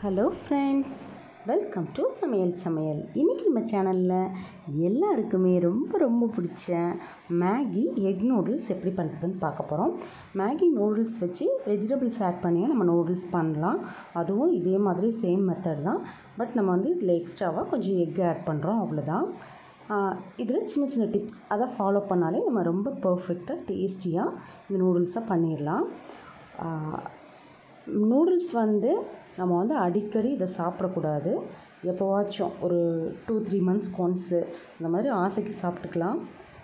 hello friends welcome to சமையல் சமையல் இன்றைக்கி நம்ம சேனலில் எல்லாருக்குமே ரொம்ப ரொம்ப பிடிச்ச மேகி எக் நூடுல்ஸ் எப்படி பண்ணுறதுன்னு பார்க்க போகிறோம் மேகி நூடுல்ஸ் வச்சு வெஜிடபிள்ஸ் ஆட் பண்ணி நம்ம நூடுல்ஸ் பண்ணலாம் அதுவும் இதே மாதிரி சேம் மெத்தட் தான் பட் நம்ம வந்து இதில் எக்ஸ்ட்ராவாக கொஞ்சம் எக் ஆட் பண்ணுறோம் அவ்வளோதான் இதில் சின்ன சின்ன டிப்ஸ் அதை ஃபாலோ பண்ணாலே நம்ம ரொம்ப பர்ஃபெக்டாக டேஸ்டியாக இந்த நூடுல்ஸை பண்ணிடலாம் நூடுல்ஸ் வந்து நம்ம வந்து அடிக்கடி இதை சாப்பிடக்கூடாது எப்போவாச்சும் ஒரு டூ த்ரீ மந்த்ஸ்க்கு ஒன்ஸு இந்த மாதிரி ஆசைக்கு சாப்பிட்டுக்கலாம்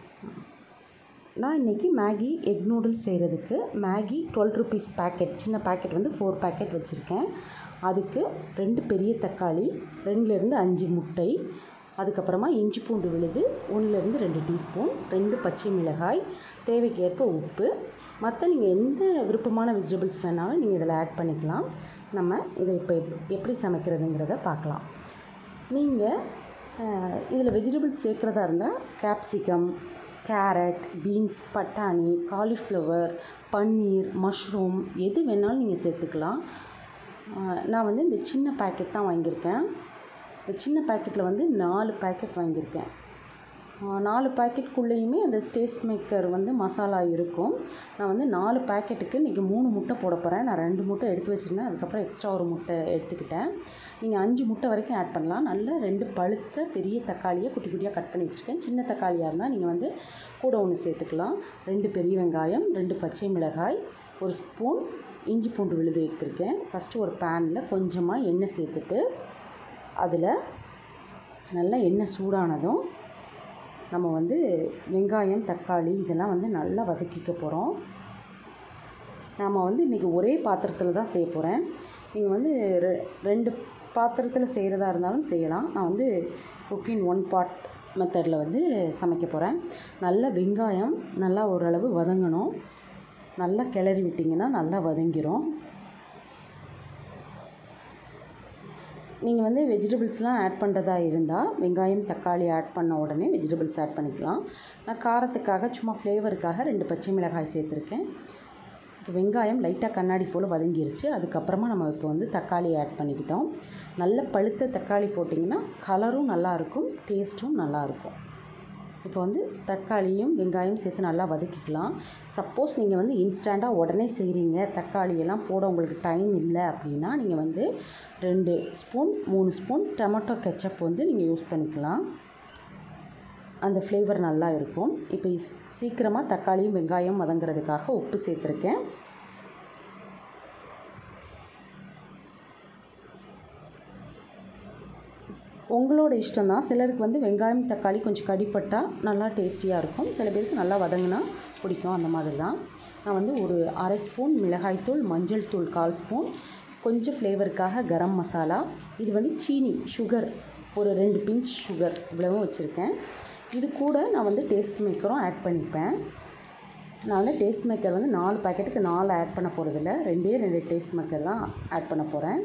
நான் இன்றைக்கி மேகி எக் நூடுல்ஸ் செய்கிறதுக்கு மேகி டுவெல் ருபீஸ் பேக்கெட் சின்ன பேக்கெட் வந்து ஃபோர் பேக்கெட் வச்சுருக்கேன் அதுக்கு ரெண்டு பெரிய தக்காளி ரெண்டுலேருந்து அஞ்சு முட்டை அதுக்கப்புறமா இஞ்சி பூண்டு விழுது ஒன்றுலேருந்து ரெண்டு டீஸ்பூன் ரெண்டு பச்சை மிளகாய் தேவைக்கேற்ப உப்பு மற்ற நீங்கள் எந்த விருப்பமான வெஜிடபிள்ஸ் வேணாலும் நீங்கள் இதில் ஆட் பண்ணிக்கலாம் நம்ம இதை இப்போ எப்படி சமைக்கிறதுங்கிறத பார்க்கலாம் நீங்கள் இதில் வெஜிடபிள்ஸ் சேர்க்குறதா இருந்தால் கேப்சிகம் கேரட் பீன்ஸ் பட்டாணி காலிஃப்ளவர் பன்னீர் மஷ்ரூம் எது வேணாலும் நீங்கள் சேர்த்துக்கலாம் நான் வந்து இந்த சின்ன பேக்கெட் தான் வாங்கியிருக்கேன் இந்த சின்ன பேக்கெட்டில் வந்து நாலு பேக்கெட் வாங்கியிருக்கேன் நாலு பேக்கெட்குள்ளேயுமே அந்த டேஸ்ட் மேக்கர் வந்து மசாலா இருக்கும் நான் வந்து நாலு பேக்கெட்டுக்கு இன்றைக்கி மூணு முட்டை போட போகிறேன் நான் ரெண்டு முட்டை எடுத்து வச்சுருந்தேன் அதுக்கப்புறம் எக்ஸ்ட்ரா ஒரு முட்டை எடுத்துக்கிட்டேன் நீங்கள் அஞ்சு முட்டை வரைக்கும் ஆட் பண்ணலாம் நல்ல ரெண்டு பழுத்த பெரிய தக்காளியை குட்டி குட்டியாக கட் பண்ணி வச்சுருக்கேன் சின்ன தக்காளியாக இருந்தால் நீங்கள் வந்து கூட ஒன்று சேர்த்துக்கலாம் ரெண்டு பெரிய வெங்காயம் ரெண்டு பச்சை மிளகாய் ஒரு ஸ்பூன் இஞ்சி பூண்டு விழுது எடுத்திருக்கேன் ஃபஸ்ட்டு ஒரு பேனில் கொஞ்சமாக எண்ணெய் சேர்த்துட்டு அதில் நல்லா எண்ணெய் சூடானதும் நம்ம வந்து வெங்காயம் தக்காளி இதெல்லாம் வந்து நல்லா வதக்கிக்க போகிறோம் நாம் வந்து இன்றைக்கி ஒரே பாத்திரத்தில் தான் செய்ய போகிறேன் நீங்கள் வந்து ரெ ரெண்டு பாத்திரத்தில் செய்கிறதா இருந்தாலும் செய்யலாம் நான் வந்து குக்கிங் ஒன் பாட் மெத்தடில் வந்து சமைக்க போகிறேன் நல்ல வெங்காயம் நல்லா ஓரளவு வதங்கணும் நல்லா கிளறி விட்டிங்கன்னா நல்லா வதங்கிரும் நீங்கள் வந்து வெஜிடபிள்ஸ்லாம் ஆட் பண்ணுறதா இருந்தால் வெங்காயம் தக்காளி ஆட் பண்ண உடனே வெஜிடபிள்ஸ் ஆட் பண்ணிக்கலாம் நான் காரத்துக்காக சும்மா ஃப்ளேவருக்காக ரெண்டு பச்சை மிளகாய் சேர்த்துருக்கேன் இப்போ வெங்காயம் லைட்டாக கண்ணாடி போல் வதங்கிருச்சு அதுக்கப்புறமா நம்ம இப்போ வந்து தக்காளி ஆட் பண்ணிக்கிட்டோம் நல்ல பழுத்த தக்காளி போட்டிங்கன்னா கலரும் நல்லாயிருக்கும் டேஸ்ட்டும் நல்லாயிருக்கும் இப்போ வந்து தக்காளியும் வெங்காயம் சேர்த்து நல்லா வதக்கிக்கலாம் சப்போஸ் நீங்கள் வந்து இன்ஸ்டண்ட்டாக உடனே செய்கிறீங்க தக்காளியெல்லாம் போட உங்களுக்கு டைம் இல்லை அப்படின்னா நீங்கள் வந்து ரெண்டு ஸ்பூன் மூணு ஸ்பூன் டொமேட்டோ கெச்சப் வந்து நீங்கள் யூஸ் பண்ணிக்கலாம் அந்த ஃப்ளேவர் நல்லா இருக்கும் இப்போ சீக்கிரமாக தக்காளியும் வெங்காயம் வதங்கிறதுக்காக உப்பு சேர்த்துருக்கேன் உங்களோட இஷ்டம் தான் சிலருக்கு வந்து வெங்காயம் தக்காளி கொஞ்சம் கடிப்பட்டால் நல்லா டேஸ்டியாக இருக்கும் சில பேருக்கு நல்லா வதங்கினா பிடிக்கும் அந்த மாதிரி தான் நான் வந்து ஒரு அரை ஸ்பூன் மிளகாய்த்தூள் மஞ்சள் தூள் கால் ஸ்பூன் கொஞ்சம் ஃப்ளேவருக்காக கரம் மசாலா இது வந்து சீனி சுகர் ஒரு ரெண்டு பிஞ்ச் சுகர் இவ்வளவும் வச்சுருக்கேன் இது கூட நான் வந்து டேஸ்ட் மேக்கரும் ஆட் பண்ணிப்பேன் நான் வந்து டேஸ்ட் மேக்கர் வந்து நாலு பேக்கெட்டுக்கு நாலு ஆட் பண்ண போகிறதில்ல ரெண்டே ரெண்டு டேஸ்ட் மேக்கர் தான் ஆட் பண்ண போகிறேன்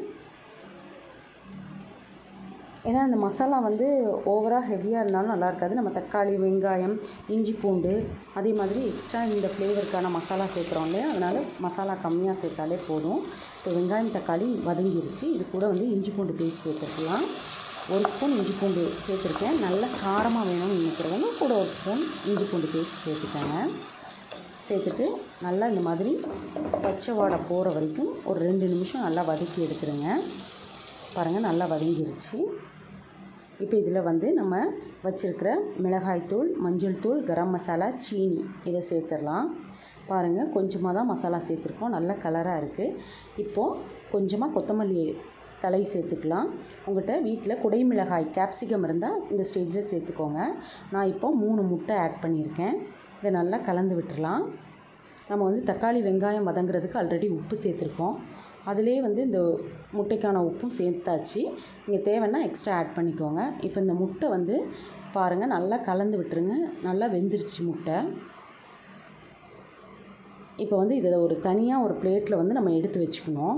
ஏன்னா அந்த மசாலா வந்து ஓவராக ஹெவியாக இருந்தாலும் நல்லா இருக்காது நம்ம தக்காளி வெங்காயம் இஞ்சி பூண்டு அதே மாதிரி எக்ஸ்ட்ரா இந்த ஃப்ளேவருக்கான மசாலா சேர்க்குறோம் இல்லையா அதனால் மசாலா கம்மியாக சேர்த்தாலே போதும் இப்போ வெங்காயம் தக்காளி வதங்கிருச்சு இது கூட வந்து இஞ்சி பூண்டு பேஸ்ட் சேர்த்துக்கலாம் ஒரு ஸ்பூன் இஞ்சி பூண்டு சேர்த்துருக்கேன் நல்ல காரமாக வேணும்னு நினைக்கிறவங்க கூட ஒரு ஸ்பூன் இஞ்சி பூண்டு பேஸ்ட் சேர்த்துக்கோங்க சேர்த்துட்டு நல்லா இந்த மாதிரி பச்சை வாடை போகிற வரைக்கும் ஒரு ரெண்டு நிமிஷம் நல்லா வதக்கி எடுத்துருங்க பாருங்கள் நல்லா வதங்கிருச்சு இப்போ இதில் வந்து நம்ம வச்சுருக்கிற மிளகாய்த்தூள் மஞ்சள் தூள் கரம் மசாலா சீனி இதை சேர்த்துடலாம் பாருங்கள் கொஞ்சமாக தான் மசாலா சேர்த்துருக்கோம் நல்ல கலராக இருக்குது இப்போது கொஞ்சமாக கொத்தமல்லி தலை சேர்த்துக்கலாம் உங்கள்கிட்ட வீட்டில் குடை மிளகாய் கேப்சிகம் இருந்தால் இந்த ஸ்டேஜில் சேர்த்துக்கோங்க நான் இப்போ மூணு முட்டை ஆட் பண்ணியிருக்கேன் இதை நல்லா கலந்து விட்டுடலாம் நம்ம வந்து தக்காளி வெங்காயம் வதங்குறதுக்கு ஆல்ரெடி உப்பு சேர்த்துருக்கோம் அதிலே வந்து இந்த முட்டைக்கான உப்பும் சேர்த்தாச்சு நீங்கள் தேவைன்னா எக்ஸ்ட்ரா ஆட் பண்ணிக்கோங்க இப்போ இந்த முட்டை வந்து பாருங்கள் நல்லா கலந்து விட்டுருங்க நல்லா வெந்துருச்சு முட்டை இப்போ வந்து இதை ஒரு தனியாக ஒரு பிளேட்டில் வந்து நம்ம எடுத்து வச்சுக்கணும்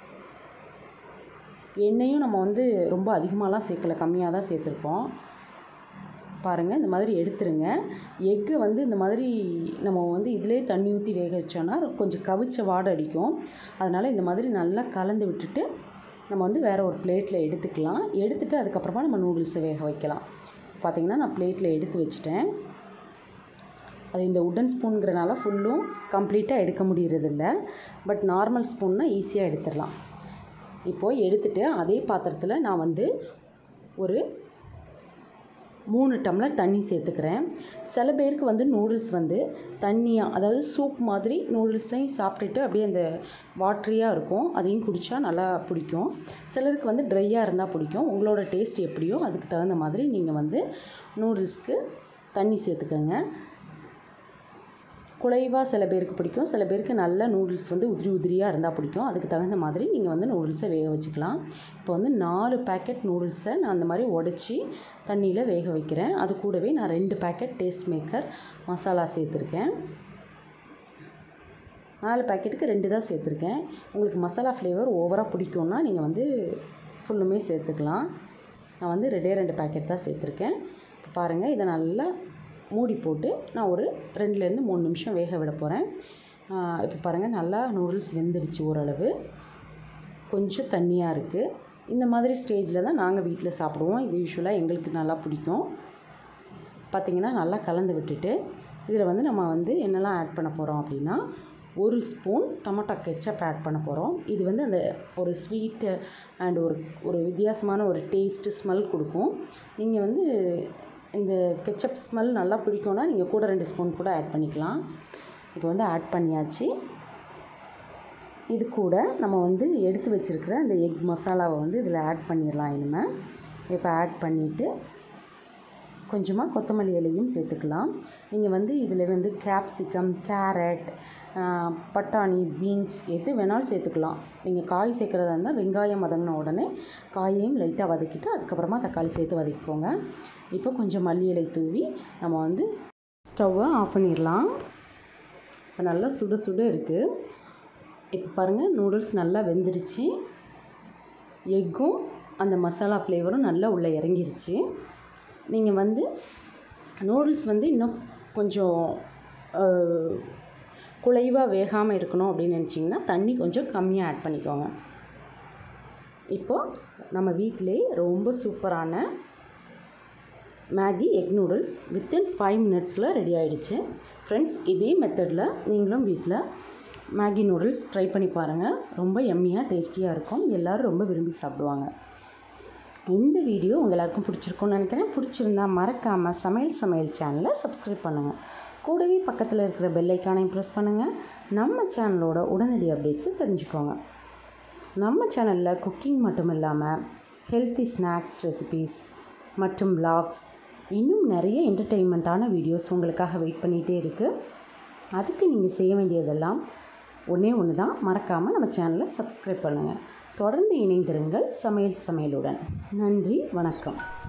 எண்ணெயும் நம்ம வந்து ரொம்ப அதிகமாகலாம் சேர்க்கல கம்மியாக தான் சேர்த்துருக்கோம் பாருங்கள் இந்த மாதிரி எடுத்துருங்க எக்கு வந்து இந்த மாதிரி நம்ம வந்து இதிலே தண்ணி ஊற்றி வேக வச்சோன்னா கொஞ்சம் கவிச்ச வாடை அடிக்கும் அதனால் இந்த மாதிரி நல்லா கலந்து விட்டுட்டு நம்ம வந்து வேறு ஒரு பிளேட்டில் எடுத்துக்கலாம் எடுத்துகிட்டு அதுக்கப்புறமா நம்ம நூடுல்ஸை வேக வைக்கலாம் பார்த்திங்கன்னா நான் பிளேட்டில் எடுத்து வச்சுட்டேன் அது இந்த உட்டன் ஸ்பூனுங்கிறனால ஃபுல்லும் கம்ப்ளீட்டாக எடுக்க முடியறதில்ல பட் நார்மல் ஸ்பூன்னா ஈஸியாக எடுத்துடலாம் இப்போது எடுத்துகிட்டு அதே பாத்திரத்தில் நான் வந்து ஒரு மூணு டம்ளர் தண்ணி சேர்த்துக்கிறேன் சில பேருக்கு வந்து நூடுல்ஸ் வந்து தண்ணியாக அதாவது சூப் மாதிரி நூடுல்ஸையும் சாப்பிட்டுட்டு அப்படியே அந்த வாட்ரியாக இருக்கும் அதையும் குடித்தா நல்லா பிடிக்கும் சிலருக்கு வந்து ட்ரையாக இருந்தால் பிடிக்கும் உங்களோட டேஸ்ட் எப்படியோ அதுக்கு தகுந்த மாதிரி நீங்கள் வந்து நூடுல்ஸ்க்கு தண்ணி சேர்த்துக்கோங்க குலைவாக சில பேருக்கு பிடிக்கும் சில பேருக்கு நல்ல நூடுல்ஸ் வந்து உதிரி உதிரியாக இருந்தால் பிடிக்கும் அதுக்கு தகுந்த மாதிரி நீங்கள் வந்து நூடுல்ஸை வேக வச்சுக்கலாம் இப்போ வந்து நாலு பேக்கெட் நூடுல்ஸை நான் அந்த மாதிரி உடச்சி தண்ணியில் வேக வைக்கிறேன் அது கூடவே நான் ரெண்டு பேக்கெட் டேஸ்ட் மேக்கர் மசாலா சேர்த்துருக்கேன் நாலு பேக்கெட்டுக்கு ரெண்டு தான் சேர்த்துருக்கேன் உங்களுக்கு மசாலா ஃப்ளேவர் ஓவராக பிடிக்கும்னா நீங்கள் வந்து ஃபுல்லுமே சேர்த்துக்கலாம் நான் வந்து ரெண்டே ரெண்டு பேக்கெட் தான் சேர்த்துருக்கேன் இப்போ பாருங்கள் இதை நல்லா மூடி போட்டு நான் ஒரு ரெண்டுலேருந்து மூணு நிமிஷம் வேக விட போகிறேன் இப்போ பாருங்கள் நல்லா நூடுல்ஸ் வெந்துருச்சு ஓரளவு கொஞ்சம் தண்ணியாக இருக்குது இந்த மாதிரி ஸ்டேஜில் தான் நாங்கள் வீட்டில் சாப்பிடுவோம் இது யூஸ்வலாக எங்களுக்கு நல்லா பிடிக்கும் பார்த்திங்கன்னா நல்லா கலந்து விட்டுட்டு இதில் வந்து நம்ம வந்து என்னெல்லாம் ஆட் பண்ண போகிறோம் அப்படின்னா ஒரு ஸ்பூன் டொமேட்டோ கெச்சப் ஆட் பண்ண போகிறோம் இது வந்து அந்த ஒரு ஸ்வீட்டு அண்ட் ஒரு ஒரு வித்தியாசமான ஒரு டேஸ்ட்டு ஸ்மெல் கொடுக்கும் நீங்கள் வந்து இந்த கெச்சப் ஸ்மெல் நல்லா பிடிக்கும்னா நீங்கள் கூட ரெண்டு ஸ்பூன் கூட ஆட் பண்ணிக்கலாம் இப்போ வந்து ஆட் பண்ணியாச்சு இது கூட நம்ம வந்து எடுத்து வச்சுருக்கிற அந்த எக் மசாலாவை வந்து இதில் ஆட் பண்ணிடலாம் இனிமேல் இப்போ ஆட் பண்ணிவிட்டு கொஞ்சமாக கொத்தமல்லி இலையும் சேர்த்துக்கலாம் நீங்கள் வந்து இதில் வந்து கேப்சிகம் கேரட் பட்டாணி பீன்ஸ் எது வேணாலும் சேர்த்துக்கலாம் நீங்கள் காய் சேர்க்குறதா இருந்தால் வெங்காயம் வதங்கின உடனே காயையும் லைட்டாக வதக்கிட்டு அதுக்கப்புறமா தக்காளி சேர்த்து வதக்கிக்கோங்க இப்போ கொஞ்சம் மல்லி இலை தூவி நம்ம வந்து ஸ்டவ்வை ஆஃப் பண்ணிடலாம் இப்போ நல்லா சுட சுட இருக்குது இப்போ பாருங்கள் நூடுல்ஸ் நல்லா வெந்துருச்சு எக்கும் அந்த மசாலா ஃப்ளேவரும் நல்லா உள்ளே இறங்கிருச்சு நீங்கள் வந்து நூடுல்ஸ் வந்து இன்னும் கொஞ்சம் குலைவாக வேகாமல் இருக்கணும் அப்படின்னு நினச்சிங்கன்னா தண்ணி கொஞ்சம் கம்மியாக ஆட் பண்ணிக்கோங்க இப்போது நம்ம வீட்டிலே ரொம்ப சூப்பரான Maggi egg noodles within five மினிட்ஸில் ரெடி ஆகிடுச்சு ஃப்ரெண்ட்ஸ் இதே மெத்தடில் நீங்களும் வீட்டில் மேகி நூடுல்ஸ் ட்ரை பண்ணி பாருங்கள் ரொம்ப எம்மியாக டேஸ்டியாக இருக்கும் எல்லோரும் ரொம்ப விரும்பி சாப்பிடுவாங்க இந்த வீடியோ உங்கள் எல்லாருக்கும் பிடிச்சிருக்கும்னு நினைக்கிறேன் பிடிச்சிருந்தா மறக்காமல் சமையல் சமையல் சேனலை சப்ஸ்கிரைப் பண்ணுங்கள் கூடவே பக்கத்தில் இருக்கிற பெல்லைக்கானையும் ப்ரெஸ் பண்ணுங்கள் நம்ம சேனலோட உடனடி அப்டேட்ஸை தெரிஞ்சுக்கோங்க நம்ம சேனலில் குக்கிங் மட்டும் இல்லாமல் ஹெல்த்தி ஸ்நாக்ஸ் ரெசிபீஸ் மற்றும் விலாக்ஸ் இன்னும் நிறைய என்டர்டெயின்மெண்ட்டான வீடியோஸ் உங்களுக்காக வெயிட் பண்ணிகிட்டே இருக்குது அதுக்கு நீங்கள் செய்ய வேண்டியதெல்லாம் ஒன்றே ஒன்று தான் மறக்காமல் நம்ம சேனலை சப்ஸ்கிரைப் பண்ணுங்கள் தொடர்ந்து இணைந்திருங்கள் சமையல் சமையலுடன் நன்றி வணக்கம்